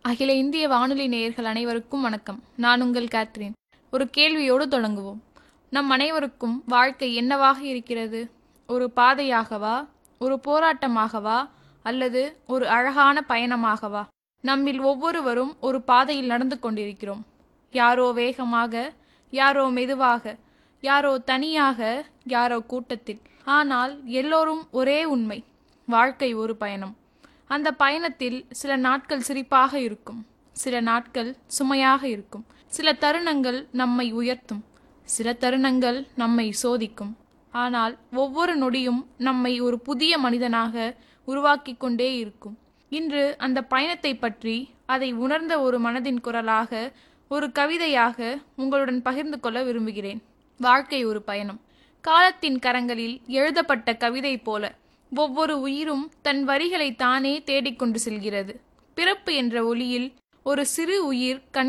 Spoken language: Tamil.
அகில இந்திய வானொலி நேயர்கள் அனைவருக்கும் வணக்கம் நான் உங்கள் கேத்ரின் ஒரு கேள்வியோடு தொடங்குவோம் நம் அனைவருக்கும் வாழ்க்கை என்னவாக இருக்கிறது ஒரு பாதையாகவா ஒரு போராட்டமாகவா அல்லது ஒரு அழகான பயணமாகவா நம்மில் ஒவ்வொருவரும் ஒரு பாதையில் நடந்து கொண்டிருக்கிறோம் யாரோ வேகமாக யாரோ மெதுவாக யாரோ தனியாக யாரோ கூட்டத்தில் ஆனால் எல்லோரும் ஒரே உண்மை வாழ்க்கை ஒரு பயணம் அந்த பயணத்தில் சில நாட்கள் சிரிப்பாக இருக்கும் சில நாட்கள் சுமையாக இருக்கும் சில தருணங்கள் நம்மை உயர்த்தும் சில தருணங்கள் நம்மை சோதிக்கும் ஆனால் ஒவ்வொரு நொடியும் நம்மை ஒரு புதிய மனிதனாக உருவாக்கி கொண்டே இருக்கும் இன்று அந்த பயணத்தை பற்றி அதை உணர்ந்த ஒரு மனதின் குரலாக ஒரு கவிதையாக உங்களுடன் பகிர்ந்து கொள்ள விரும்புகிறேன் வாழ்க்கை ஒரு பயணம் காலத்தின் கரங்களில் எழுதப்பட்ட கவிதை போல ஒவ்வொரு உயிரும் தன் வரிகளை தானே தேடிக்கொண்டு செல்கிறது பிறப்பு என்ற ஒளியில் ஒரு சிறு உயிர் கண்